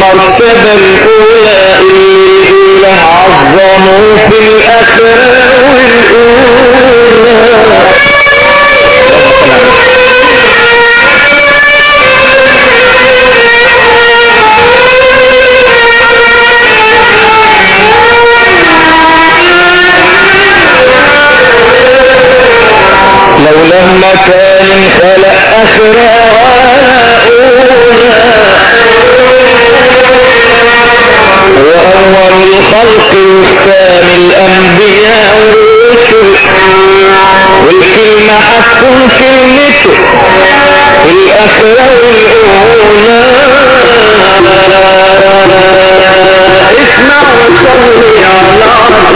المرتبة الأولى اللي له عظموا في الآخرة والأولى لو لما كان خلق أخرى وأول الخلق والثاني الأنبياء والرسل والكلمة هتكون كلمته الأخرى والأولى اسمع وصلي على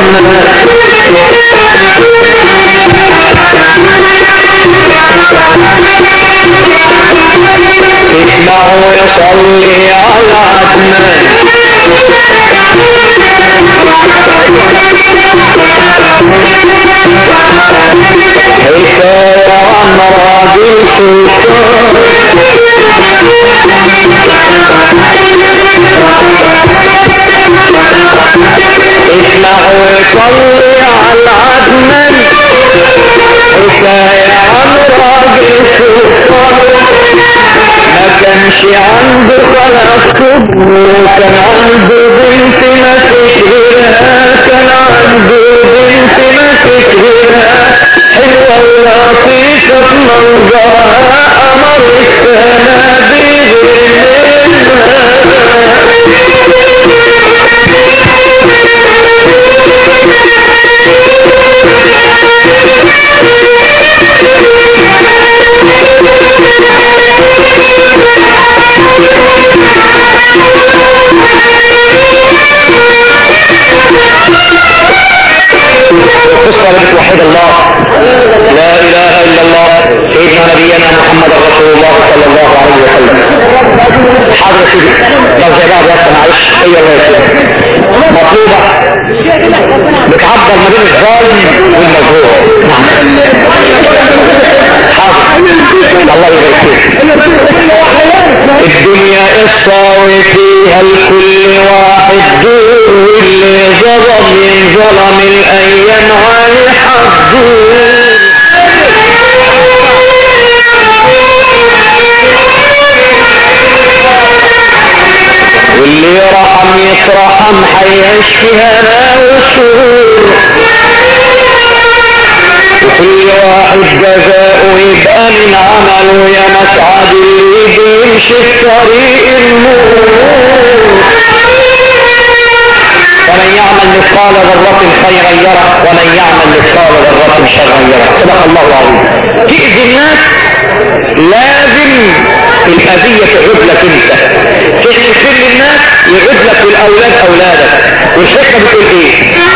اسمع وصلي على عدنان حكاية عن راجل سلطان اسمع وصلي على عدنان حكاية عن راجل سلطان ما كانش عنده خلاص كبر وكان عنده بنت ما تشهرها كان عنده بنت ما تشهرها حلوة ولطيفة في منظرها قمر السما قصة بنت وحيد الله لا اله الا الله سيدنا نبينا محمد رسول الله صلى الله عليه وسلم حاضر سيدي لو زي بعض يا معلش هي الله يسلمك مطلوبة بتعبر ما بين الظالم والمظلوم نعم حاضر الله يبارك فيك الدنيا قصة وفيها الكل واحد دور واللي ظلم ينظلم الايام على حدود واللي رحم يترحم حيعيش فيها انا وسرور وكل واحد جزاؤه يبقى من عمله يا مسعد اللي بيمشي في طريق النور ومن يعمل مثقال ذرة خيرا يره ومن يعمل مثقال ذرة شرا يره صدق الله العظيم تأذي الناس لازم الأذية تعود لك انت تغفر للناس يعود لك والأولاد أولادك والحكمة بتقول ايه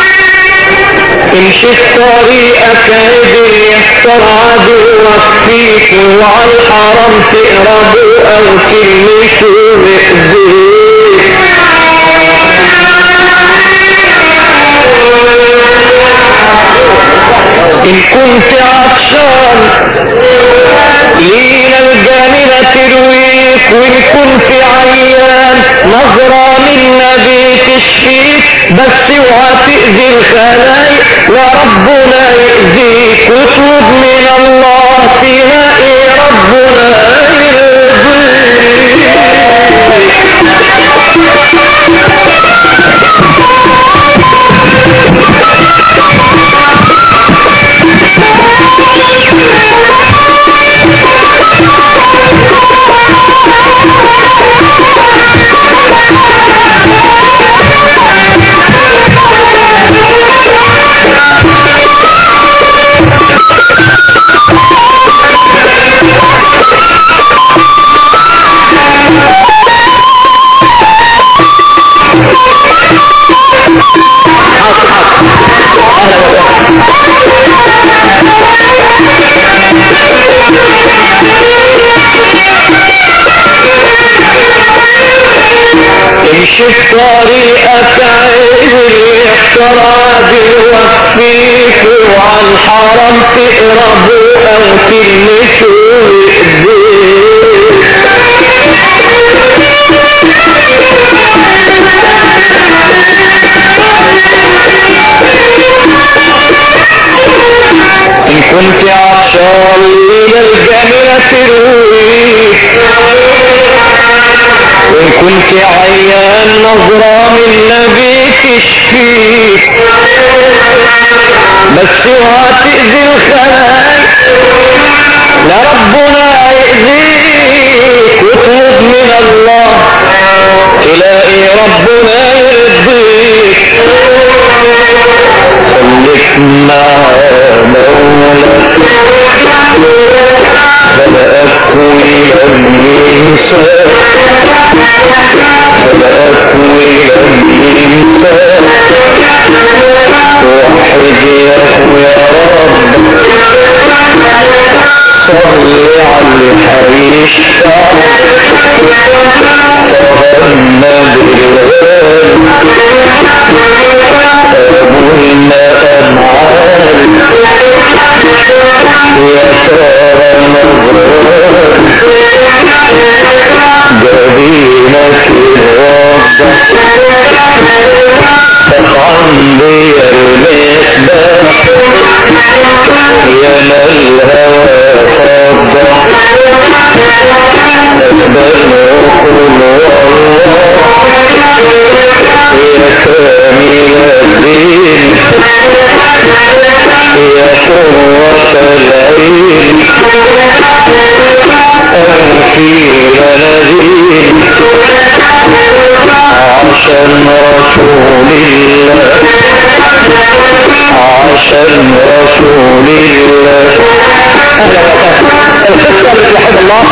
امشي في طريقك عدل يحتر عدوك فيك وعلى الحرام تقربوا او تلمسوا بايديك ان كنت عطشان لينا الجميلة ترويك وان كنت عيان نظرة من نبي تشفيك بس اوعى تأذي الخلايق وربنا يأذيك واطلب من الله تلاقي ربنا امشي في طريقك عدل يحتر عدل وفيك وعلى الحرام تقربوا او تلمسوا بايديك رسول الله اهلا وسهلا القصه اللي توحد الله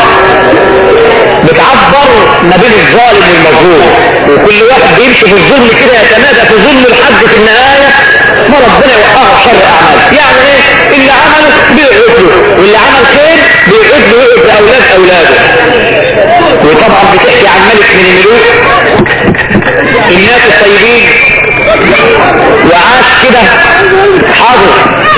بتعبر ما بين الظالم والمظلوم وكل واحد بيمشي في الظلم كده يتمادى في ظلم لحد في النهايه ما ربنا يوقعه شر اعمال يعني ايه اللي عمله بيعود له واللي عمل خير بيعود له ويعود لاولاد اولاده وطبعا بتحكي عن ملك من الملوك الناس الطيبين وعاش كده حاضر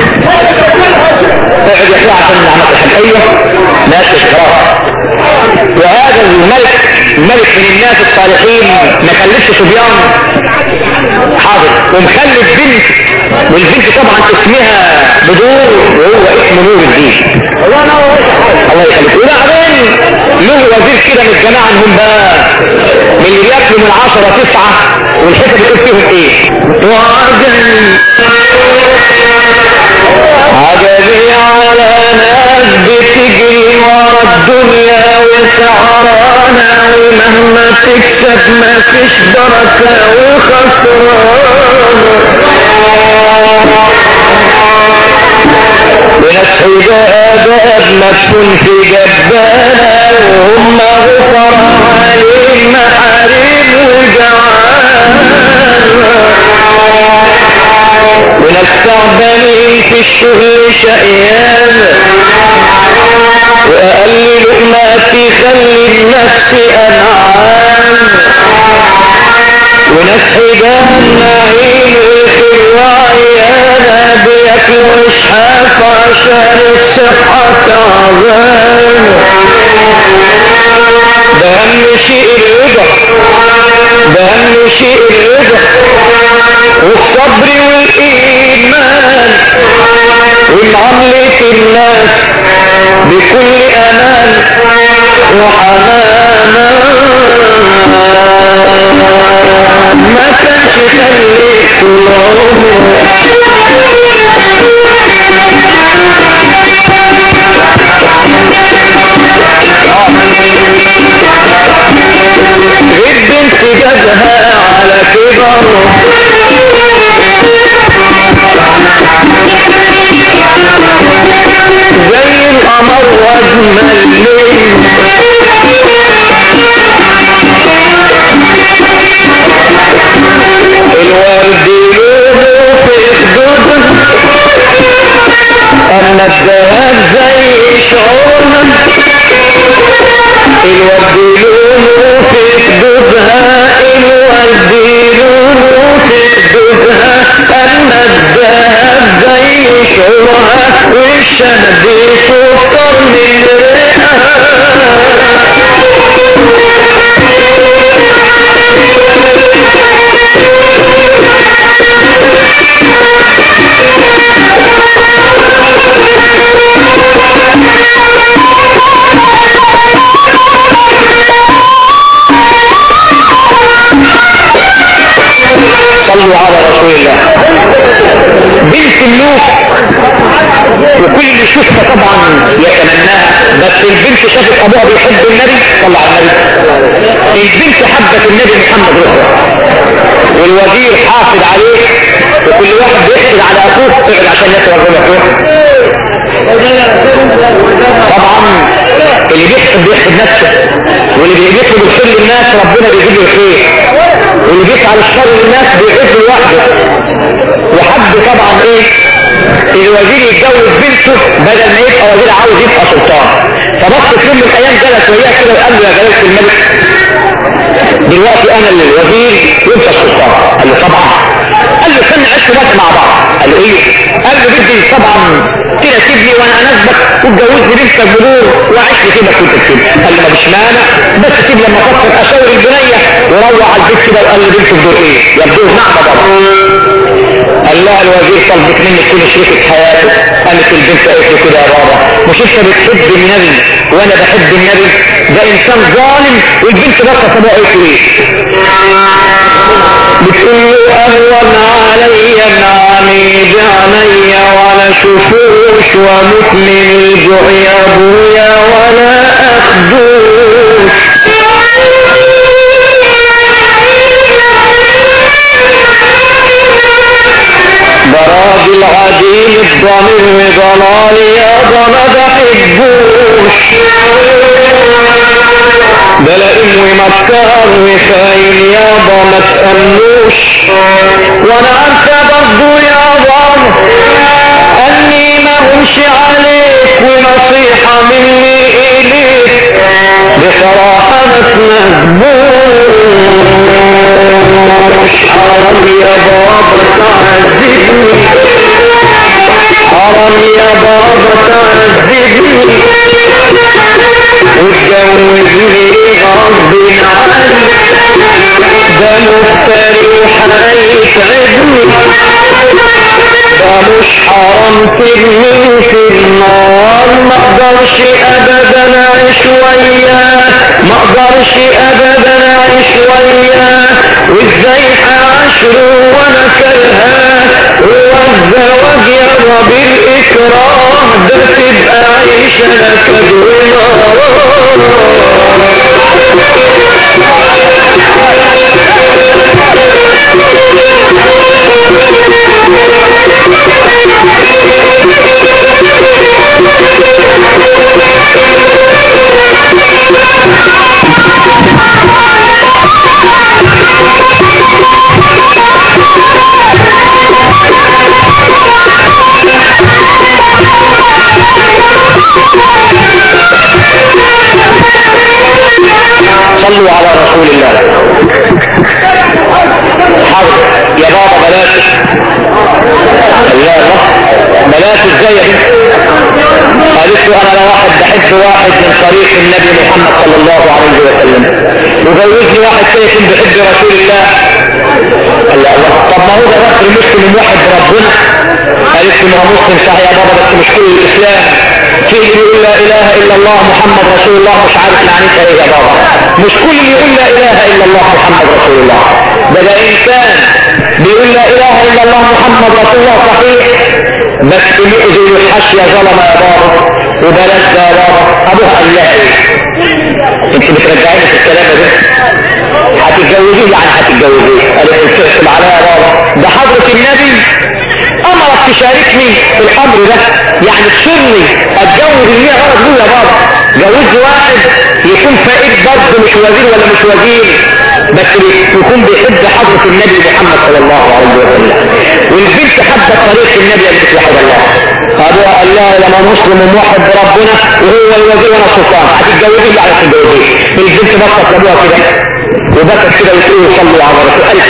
اقعد يحيى عشان العمل الحقيقية ناس اشتراك وهذا الملك ملك من الناس الصالحين ما خلفش صبيان حاضر ومخلف بنت والبنت طبعا اسمها بدور وهو اسمه نور الدين الله يخليك وبعدين له وزير كده من الجماعه هم بقى من اللي بياكلوا من عشرة تسعة والحته بتقول فيهم ايه وعجل عجبي على ناس بتجري ورا الدنيا وسعرانا ومهما تكسب ما فيش بركة وخسران وناس حجابات ما تكون في جبانة وهم غفر عليهم محارم وجعان وناس تعبانين في الشغل شقيان وأقل لقماتي خلي النفس أنعام وناس حجاب نعيم وفي وعيانا بياكلوا إشحاف عشان الصحة تعبان ده أهم شيء الرضا ده أهم شيء الرضا والصبر والإيمان ومعاملة الناس بكل أمان وحنانا ما كانش خليك طول البنت جابها على كبر زي القمر واجمل ليل الورد لونه في خدود اما الذهب زي شعورنا الورد لونه في خدودها الورد لونه في خدودها اما الذهب زي شعورها والشهد سكر من ريحها صلوا على رسول الله بنت الملوك وكل اللي شفتها طبعا يتمناها بس البنت شافت ابوها بيحب النبي صلى على النبي البنت حبت النبي محمد رسول والوزير حافظ عليه وكل واحد بيحفظ على اخوه اقعد عشان يسوى ربنا طبعا اللي بيحسب بيحسب نفسه واللي بيطلب الخير للناس ربنا بيجيب له الخير واللي بيسعى للشر للناس بيعز لوحده وحب طبعا ايه الوزير يتجوز بنته بدل ما يبقى وزير عاوز يبقى سلطان فبص في يوم من الايام جلس وياه كده وقال له يا جلاله الملك دلوقتي انا اللي الوزير وانت السلطان قال له طبعا قال له استنى عشت بس مع بعض قال له ايه قال له بدي طبعا كده سيبني وانا اناسبك واتجوزني بنتك بدور وعشت كده كنت كده قال له مفيش مانع بس سيب لما افكر اشاور البنيه وروح على البيت كده وقال له بنت بدور ايه يا بدور نعمه بابا قال لها الوزير طلبت مني تكون شريكة حياته قالت البنت قالت له كده يا بابا مش انت بتحب النبي وانا بحب النبي ده انسان ظالم والبنت بس طبعا قالت له ايه بتقول له اهون علي نعمي بعيني ولا شفوش ومت من الجوع يا ابويا ولا اخدوش براج العدي يديني الضمير وضلالي يابا ما بحبوش ده لئيم ومكار وخاين يابا ما تأمنوش وانا انت برضو يابا اني ما همشي عليك ونصيحة مني اليك بصراحة ما تنزبوش حرام يا بابا تعذبني حرام يا بابا تعذبني وتجوزني غصب عني ده مفتري وحيتعبني ده مش حرام ترمي في النار ما اقدرش ابدا اعيش وياه ما اقدرش ابدا اعيش وياه وازاي هعاشره وانا كرهاه هو الزواج يا بالاكراه ده تبقى عيشه لك صلوا على رسول الله حاضر يا بابا بلاش الله بلاش ازاي يا بنت قالت له انا لا واحد بحب واحد من طريق النبي محمد صلى الله عليه وسلم وجوزني واحد تاني يكون بيحب رسول الله قال لا الله طب ما هو ده رسول مسلم واحد بربنا قالت له ما هو مسلم صحيح يا بابا بس مش كل الاسلام في اللي يقول لا اله الا الله محمد رسول الله مش عارف معناتها ايه يا بابا مش كل اللي يقول لا اله الا الله محمد رسول الله ده ده انسان بيقول لا اله الا الله محمد رسول الله صحيح بس يؤذي الحشية ظلم يا بابا وبلد يا بابا ابوها قال لها ايه انت بترجعيني في الكلام ده هتتجوزيه يعني هتتجوزيه قالت له تحسب عليها يا بابا ده حضرة النبي امرك تشاركني في الامر ده يعني تشرني اتجوز اللي هي غلط دول يا بابا جوز واحد يكون فقير برضه مش وزير ولا مش وزير بس يكون بيحب حضرة النبي محمد صلى الله عليه وسلم والبنت حبت طريق النبي اللي بتوحد الله ابوها قال لها لما مسلم موحد بربنا وهو الوزير وانا السلطان هتتجوزي اللي على تتجوزيه البنت بصت لابوها كده وبكت كده وتقول صلوا على الرسول قالت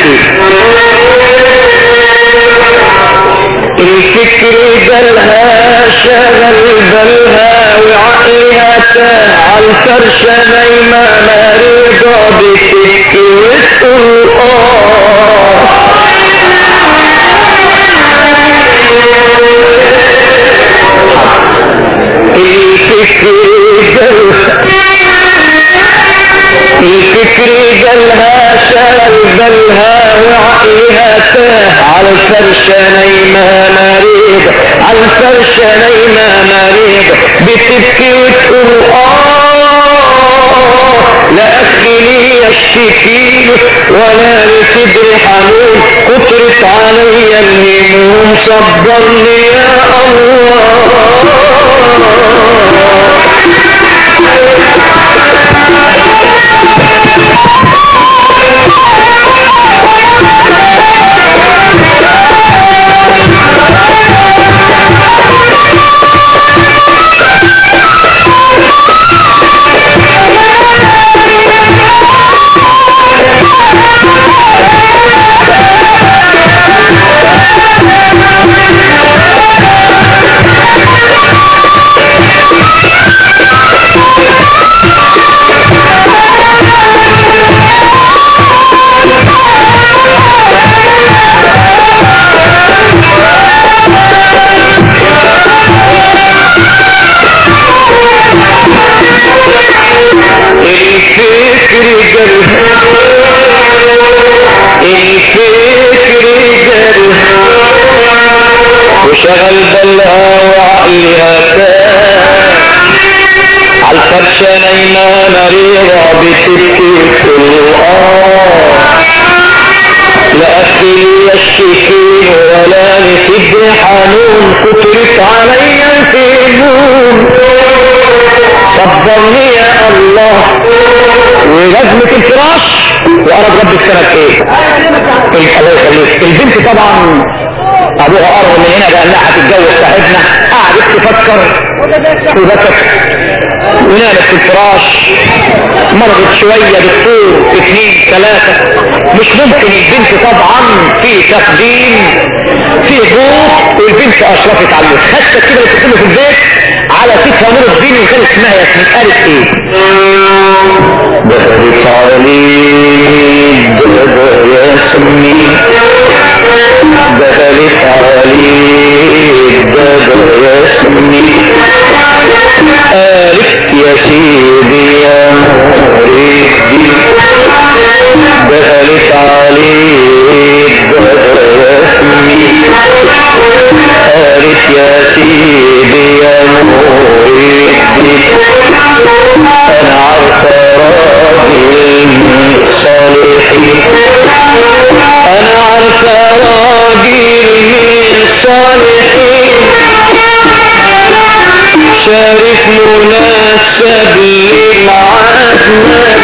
الفكر بالها شغل بالها وعقلها تاه على الفرش نايمة مريضة بتبكي وتقول اه الفكر الفكر جالها شغل بالها وعقلها تاه على الفرش نايمة مريض على الفرش نايمة مريض بتبكي وتقول اه لا اخي لي الشكيل ولا لصدر حنون كترت علي الهموم صبرني يا الله الفكر جرح الفكر جرح وشغل بالها وعقلها تاه على الفرشة نايمة مريضة بتبكي تقول اه لا أخي لي الشكين ولا لصدر حنون طولت علي الهموم صبرني يا الله ولازمة الفراش وأرد رب السنة ايه الله يخليك البنت طبعا ابوها قرر من هنا قال لها هتتجوز صاحبنا قعدت تفكر وبكت ونامت في الفراش مرضت شوية دكتور اثنين ثلاثة مش ممكن البنت طبعا في تقديم في ضوء والبنت اشرفت عليه خدت كده اللي في البيت على كتفها نور الدين وكان اسمها ياسمين قالت ايه دخلت عليه دخل ياسمين دخلت عليه دخل ياسمين قالت يا سيدي يا مريدي دخلت عليه دخل ياسمين قالت يا سيدي يا مريدي انا عارفه راجل من الصالحين انا عارفه راجل من الصالحين شارف مناسب للعزمان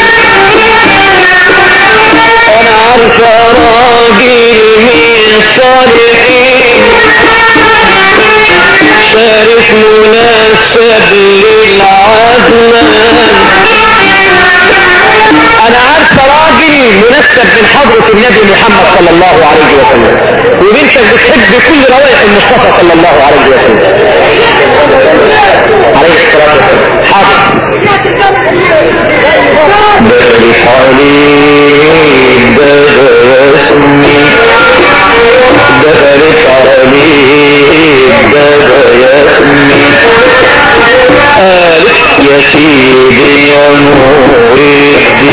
انا عارفه راجل من الصالحين شارف مناسب للعزمان انا عارفه راجل منسب من حضرة النبي محمد صلى الله عليه وسلم وبنتك بتحب كل روائح المصطفى صلى الله عليه وسلم عليه الصلاة والسلام حاضر بارك عليه باسمي دخلت عليه بابا ياسمي قالت يا سيدي يا مريدي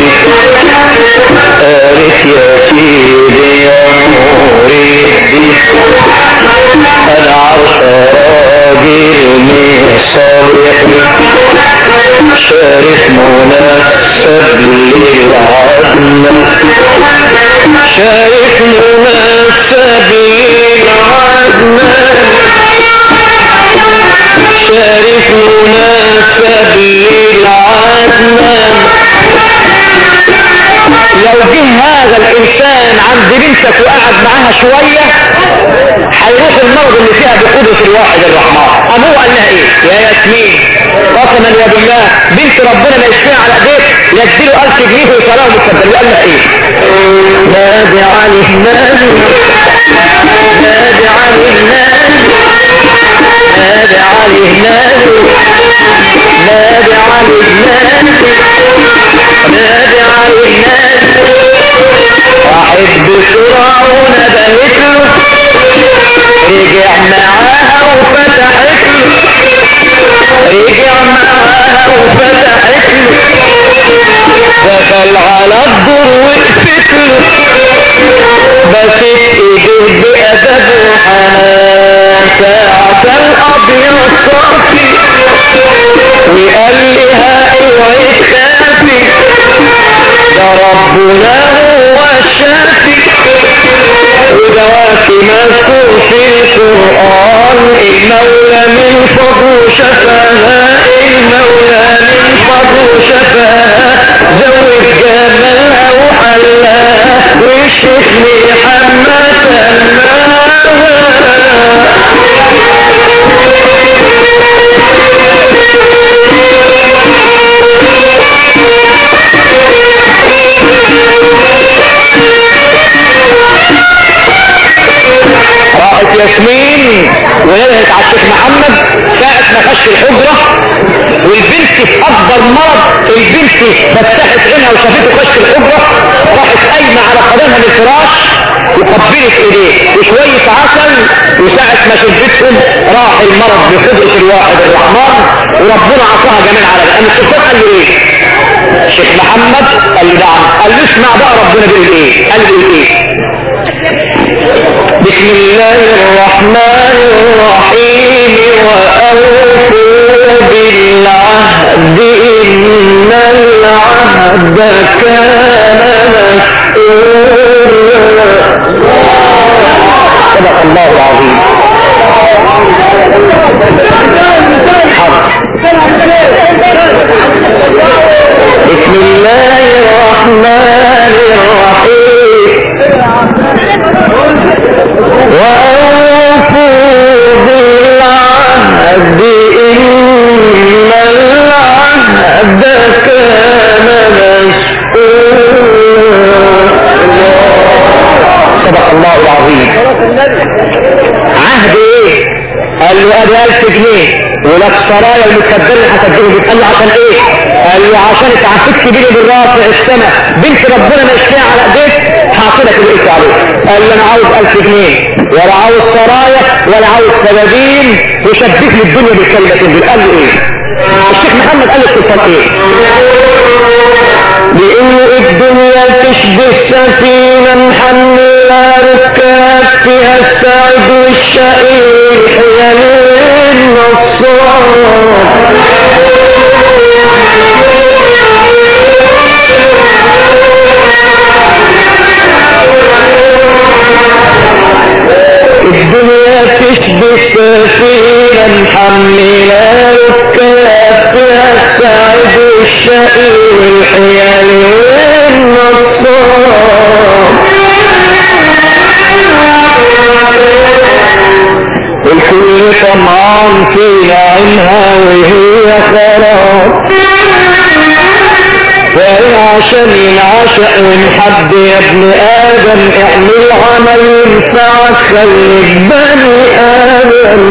قالت يا سيدي يا مريدي انا عارفه راجل من صالحين شارف مناسب للعدل شارف مناسب للعدل شارف مناسب للعدل لو جه هذا الانسان عند بنتك وقعد معاها شوية هيروح المرض اللي فيها بقدس الواحد الرحمن ابوه قال لها ايه يا ياسمين قسما يا بالله بنت ربنا ما يشفيها على ايديك يديله الف جنيه ويصلاه متقدم قال لها ايه نادي عليه نادي نادي عليه نادي نادي عليه نادي نادي عليه نادي نادي عليه نادي واحد بسرعة ونبهت له رجع معاها وفتحت له رجع معاها وفتحت له دخل على الدور وقفت له بس ايديه بأدب وحنان ساعة الأبيض صافي وقال لها اوعي تخافي ده ربنا هو الشافي ودواك مذكور في القرآن المولى من فضل شفاها المولى من فضل شفاها زوج جمالها وحلاها والشيخ محمد راحت ياسمين ونزلت على الشيخ محمد ساعة ما خش الحجرة والبنت في اكبر مرض البنت فتحت عينها وشافته خش الحجرة راحت قايمة على قدمها للفراش وقبلت ايديه وشوية عسل وساعة ما شفتهم راح المرض بقدرة الواحد الرحمن وربنا عطاها جميل على ده انا السلطان قال له ايه الشيخ محمد قال له نعم قال له اسمع بقى ربنا بيقول ايه قال له ايه بسم الله الرحمن الرحيم وأوفوا بالعهد إن العهد كان مسؤولا صدق الله العظيم بسم الله الرحمن الرحيم وأوفوا بالعهد إن العهد كان مسؤولا صدق الله العظيم عهد ايه قال له ادي الف جنيه ولك سرايا المتكبرين هتديهم قال له عشان ايه قال له عشان اتعفدت بيني وبين رافع السماء بنت ربنا ماشيه على ايديك هعطيلك اللي عليه قال له انا عاوز الف جنيه ولا عاوز سرايا ولا عاوز سبابين وشبك لي الدنيا بالكلمتين دول قال له ايه الشيخ محمد قال للسلطان ايه لان الدنيا تشبه سفينة محملة ركاب فيها السعد والشقيق حيال الدنيا تشبه سفينة محملة ركاب فيها السعد والشقيق والحيال والنصار الكل طمعان في عينها وهي خلاص وإن عشان ينعشق ونحب يا ابن آدم اعمل عمل ينفعك خليك بني آدم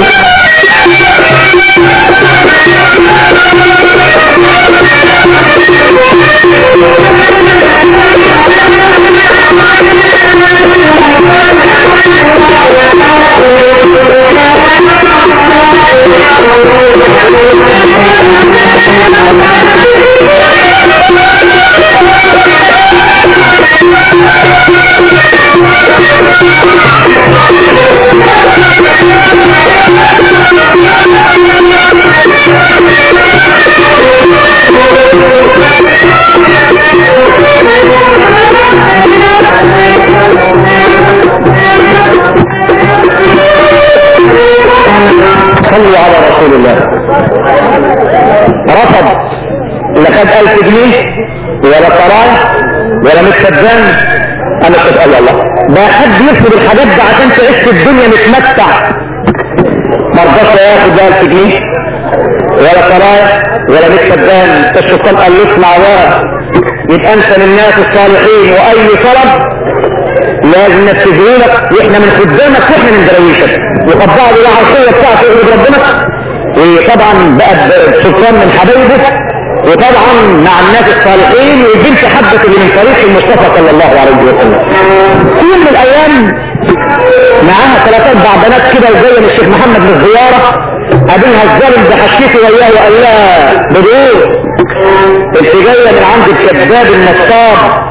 صلوا على رسول الله رفض لا خد ألف جنيه ولا سرايا ولا متخزان انا كنت قال الله ده حد يرفض الحاجات دي عشان تعيش في الدنيا متمتع ما رضاش ياخد ده 1000 جنيه ولا سرايا ولا متخزان الشيطان قال له اسمع بقى يبقى انت من الناس الصالحين واي طلب لازم نتفقوا لك واحنا من خدامك واحنا من درويشك وقبعوا له العرشيه بتاعته يقول ربنا وطبعا بقى سلطان من حبايبه وطبعا مع الناس الصالحين والبنت حبت اللي من طريق المصطفى صلى الله عليه وسلم في يوم من الايام معاها ثلاث اربع بنات كده وجايه من الشيخ محمد بالزياره قابلها الظالم بحشيته وياه وقال لها بدور انت جايه من عند الكذاب النصاب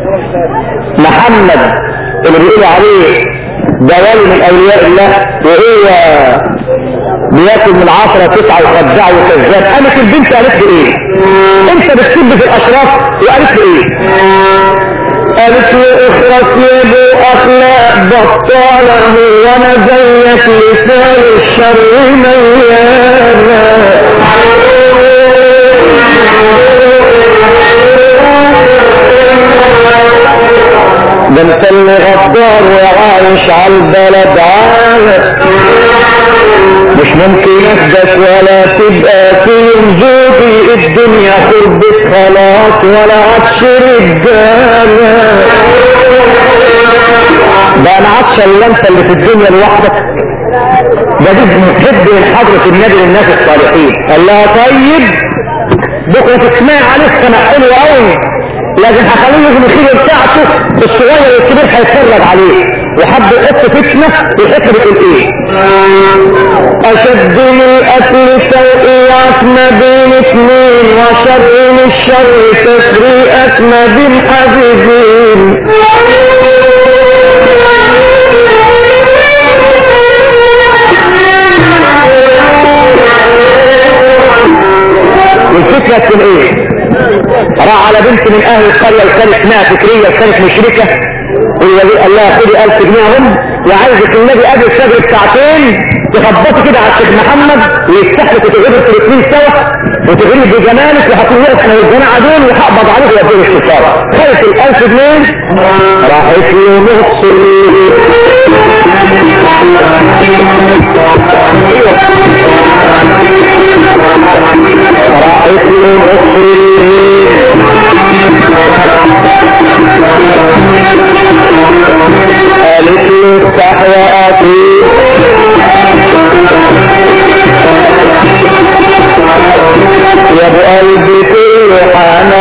محمد اللي بيقولوا عليه ده ولي من اولياء الله وهو بياكل من عشرة تسعة وخدعه وكذاب قالت البنت قالت له ايه انت بتسب في الاشراف وقالت له ايه قالت له اخرس يا ابو اخلاق بطاله وانا زيك لسان الشر ميانا ده انت اللي غدار وعايش على البلد عالم مش ممكن اهدك ولا تبقى في زوجي الدنيا خربت خلاص ولا عطش رجالة ده انا عطش الا انت اللي في الدنيا لوحدك ده دي محب من حضرة النبي للناس الصالحين قال لها طيب بكرة تسمعي عليه سمع حلو قوي لازم هخليه يجي الخير بتاعته الصغير والكبير هيتفرج عليه وحب يحط فتنة يحط بتقول ايه اشد من القتل توقيعات ما بين اثنين وشر من الشر تفريقات ما بين حبيبين والفكرة تكون ايه راح على بنت من اهل القرية وكانت اسمها فكرية وكانت مشركة والولي قال لها خدي الف جنيه هم وعايزك النبي قبل الفجر بساعتين تخبطي كده على الشيخ محمد ويفتح لك وتغيب الاثنين سوا وتغيب بجمالك وهتقول لك انا والجماعه دول وهقبض عليك واديك الخساره خلص الالف جنيه راحت لي نص راحت لي نص قالت لي افتح يا اخي يا ابو قلبي كل حنان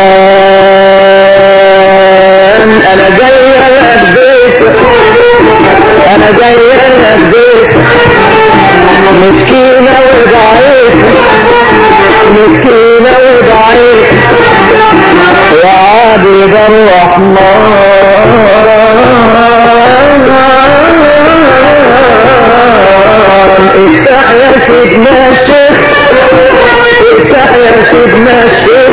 انا جاي لك بيت انا جاي لك بيت مسكينة وضعيف مسكينة وضعيف يا عبد الرحمن افتح يا سيدنا الشيخ افتح يا سيدنا الشيخ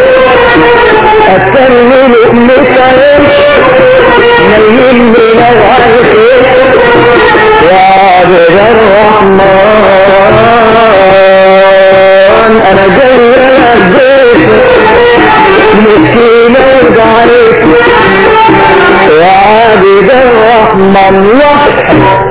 استني لقمة عيش نيمني لو عايش يا عبد الرحمن انا جاي لك بيت مسكينة وضعيف يا عبد الرحمن